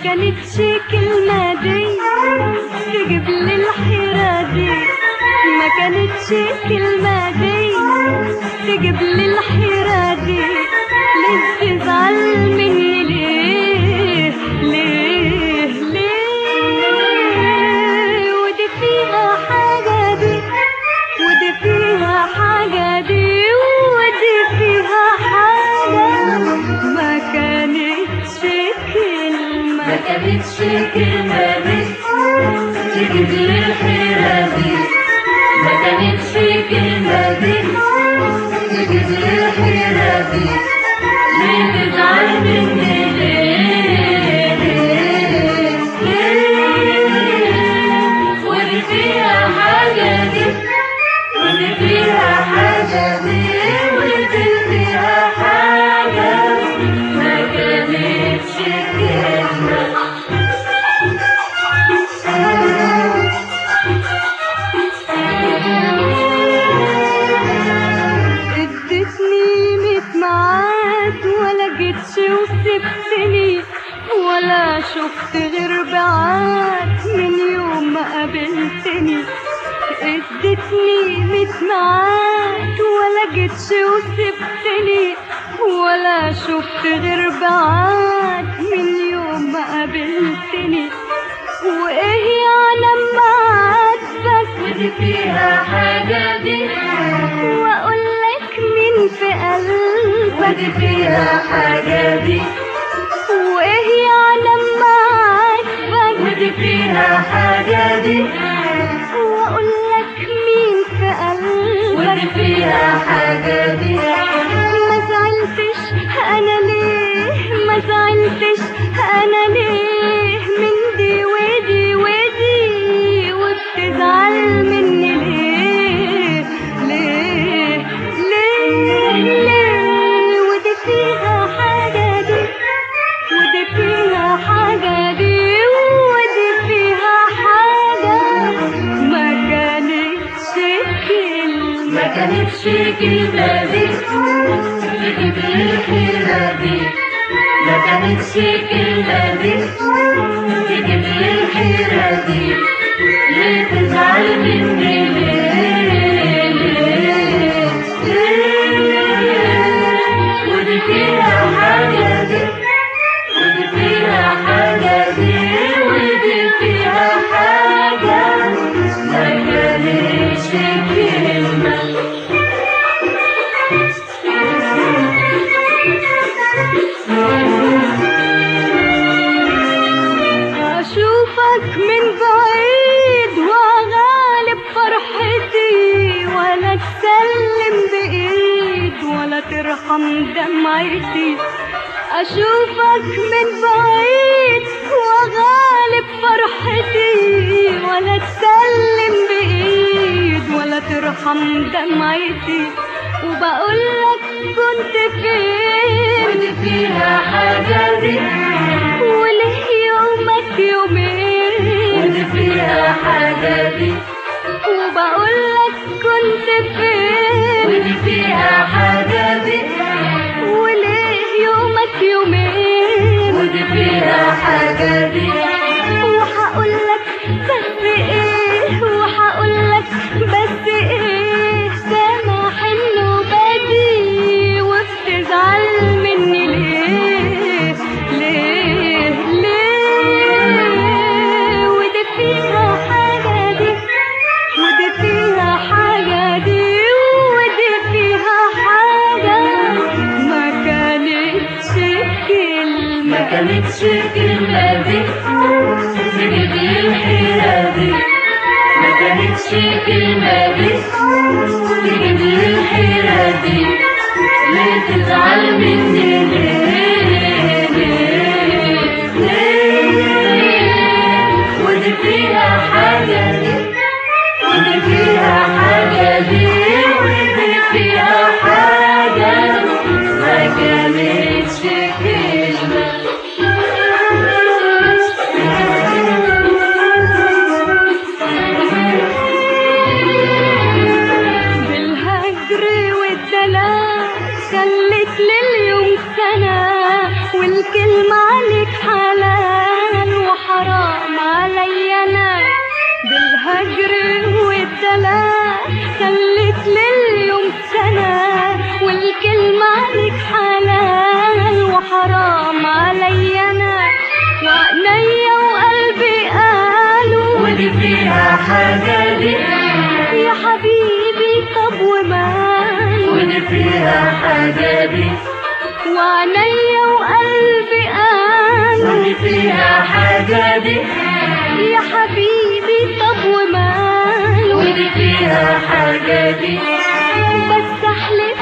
كانتش كلمة دي تجيب لي الحيرة دي ما كانتش كلمة دي تجيب لي الحيرة دي ليه تزعل مني ليه ليه ليه ودي فيها حاجة دي ودي فيها حاجة دي ودي فيها حاجة ما كانتش كلمة ما كانتش كلمة دي تجيب لي الحيرة دي ما كانتش كلمة دي تجيب لي الحيرة دي ليه تزعل مني ليه ليه ليه ودي فيها حاجة دي ودي فيها حاجة دي ودي فيها حاجة ما كانتش كلمة ادتني ميت معاد ولا جيتش وسبتني ولا شفت غير بعاد من يوم ما قابلتني ادتني ميت معاد ولا جيتش وسبتني ولا شفت غير بعاد من يوم ما قابلتني وايه يعني اما عاتبك ودي فيها حاجة دي واقول لك مين في قلبك ودي فيها حاجة دي وايه يعني اما عاتبك ودي فيها حاجة دي واقول لك مين في ودي قلبك فيها حاجة دي ما زعلتش انا ليه ما زعلتش انا ليه من دي ودي ودي وبتزعل مني ليه ليه ليه ليه ودي فيها حاجة دي ودي فيها حاجة دي ودي فيها حاجة ما كانتش كلمة ما كانتش كلمة دي تجيب لي الحيرة دي ما كانتش كلمة دي تجيب لي الحيرة دي ليه تزعل مني ليه ليه ليه ودي فيها حاجة دي ودي فيها حاجة دي ودي فيها حاجة ما كانتش كلمة أشوفك من بعيد وغالب فرحتي ولا تسلم بإيد ولا ترحم دمعتي أشوفك من بعيد وغالب فرحتي ولا تسلم بإيد ولا ترحم دمعتي وبقولك كنت فين ودي فيها حاجة دي وله يومك يومين ودي فيها حاجة دي وبقولك كنت فين ودي فيها حاجة دي وليه يومك يومين ودي فيها حاجة دي وهقولك بس ايه وهقولك بس ايه سامح انه بدي وبتزعل مني ليه ليه ليه ودي فيها حاجة دي ودي فيها حاجة دي ودي فيها حاجة ما كانتش كلمة ما كانتش كلمة دي تجيب لي الحيرة دي ما كانتش كلمة دي تجيب لي الحيرة دي ليه تزعل مني ليه ليه ليه ودي فيها حاجة دي ودي فيها حاجة دي ودي فيها حاجة ما كانتش كلمة بالهجر والدلال خلت لليوم سنة الهجر والدلال خلت لليوم سنة والكلمة عليك حلال وحرام علي أنا وعينيا وقلبي قالوا ودي فيها حاجة دي يا حبيبي طب وماله ودي فيها حاجة دي وعينيا وقلبي قالوا ودي فيها حاجة دي يا حبيبي طب وماله ودي فيها حاجة دي بس احلف